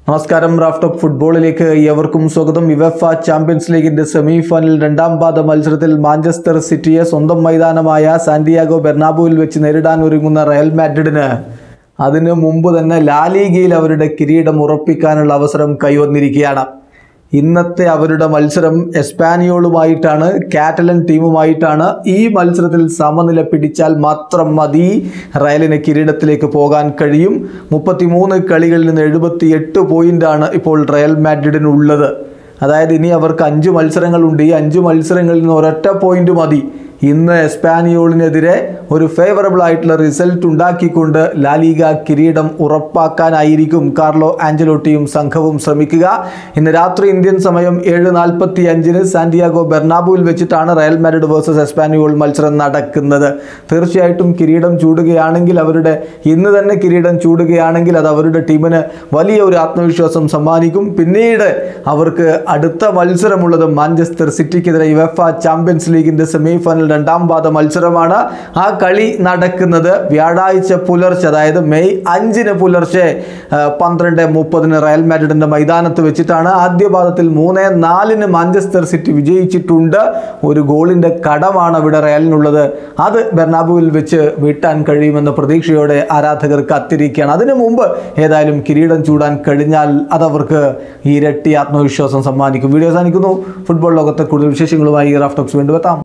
നമസ്കാരം raft of ഫുട്ബോളിലേക്ക് ഏവർക്കും സ്വാഗതം യുവഫ ചാമ്പ്യൻസ് ലീഗിന്റെ സെമി ഫൈനൽ രണ്ടാം പാദ മത്സരത്തിൽ മാഞ്ചസ്റ്റർ സിറ്റിയെ സ്വന്തം മൈതാനമായ സാന്റിയാഗോ ബെർണാബുവിൽ വെച്ച് നേരിടാൻ ഒരുങ്ങുന്ന റയൽ മാഡ്രിഡിന് അതിനു മുമ്പ് തന്നെ ലാലീഗയിൽ അവരുടെ കിരീടം ഉറപ്പിക്കാനുള്ള അവസരം കൈവന്നിരിക്കുകയാണ് ഇന്നത്തെ അവരുടെ മത്സരം എസ്പാനിയോളുമായിട്ടാണ് കാറ്റലൻ ടീമുമായിട്ടാണ് ഈ മത്സരത്തിൽ സമനില പിടിച്ചാൽ മാത്രം മതി റയലിന് കിരീടത്തിലേക്ക് പോകാൻ കഴിയും മുപ്പത്തിമൂന്ന് കളികളിൽ നിന്ന് എഴുപത്തി എട്ട് പോയിന്റാണ് ഇപ്പോൾ റയൽ മാഡ്രിഡിനുള്ളത് അതായത് ഇനി അവർക്ക് അഞ്ച് മത്സരങ്ങളുണ്ട് ഈ അഞ്ച് മത്സരങ്ങളിൽ നിന്ന് ഒരൊറ്റ പോയിന്റ് മതി ഇന്ന് എസ്പാനിയോളിനെതിരെ ഒരു ഫേവറബിൾ ആയിട്ടുള്ള റിസൾട്ട് ഉണ്ടാക്കിക്കൊണ്ട് ലാലിഗ കിരീടം ഉറപ്പാക്കാനായിരിക്കും കാർലോ ആഞ്ചലോട്ടിയും സംഘവും ശ്രമിക്കുക ഇന്ന് രാത്രി ഇന്ത്യൻ സമയം ഏഴ് നാൽപ്പത്തി അഞ്ചിന് സാന്റിയാഗോ ബെർണാബുവിൽ വെച്ചിട്ടാണ് റയൽ മാഡ്രിഡ് വേഴ്സസ് എസ്പാനിയോൾ മത്സരം നടക്കുന്നത് തീർച്ചയായിട്ടും കിരീടം ചൂടുകയാണെങ്കിൽ അവരുടെ ഇന്ന് തന്നെ കിരീടം ചൂടുകയാണെങ്കിൽ അത് അവരുടെ ടീമിന് വലിയ ഒരു ആത്മവിശ്വാസം സമ്മാനിക്കും പിന്നീട് അവർക്ക് അടുത്ത മത്സരമുള്ളത് മാഞ്ചസ്റ്റർ സിറ്റിക്കെതിരെ യുവഫ ചാമ്പ്യൻസ് ലീഗിന്റെ സെമി ഫൈനൽ രണ്ടാം പാദ മത്സരമാണ് ആ കളി നടക്കുന്നത് വ്യാഴാഴ്ച പുലർച്ചെ അതായത് മെയ് അഞ്ചിന് പുലർച്ചെ ആ, പന്ത്രണ്ട് മുപ്പതിന് റയൽ മാഡ്രിഡിന്റെ മൈതാനത്ത് വെച്ചിട്ടാണ് ആദ്യ പാദത്തിൽ മൂന്ന് നാലിന് മാഞ്ചസ്റ്റർ സിറ്റി വിജയിച്ചിട്ടുണ്ട് ഒരു ഗോളിന്റെ കടമാണ് അവിടെ റയലിനുള്ളത് അത് ബെർണാബുവിൽ വെച്ച് വീട്ടാൻ കഴിയുമെന്ന പ്രതീക്ഷയോടെ ആരാധകർ കാത്തിരിക്കുകയാണ് അതിനു മുമ്പ് ഏതായാലും കിരീടം ചൂടാൻ കഴിഞ്ഞാൽ അതവർക്ക് ഇരട്ടി ആത്മവിശ്വാസം സമ്മാനിക്കും വീഡിയോ അവസാനിക്കുന്നു ഫുട്ബോൾ ലോകത്തെ കൂടുതൽ വിശേഷങ്ങളുമായി റാഫ്റ്റോക്സ് വീണ്ടും എത്താം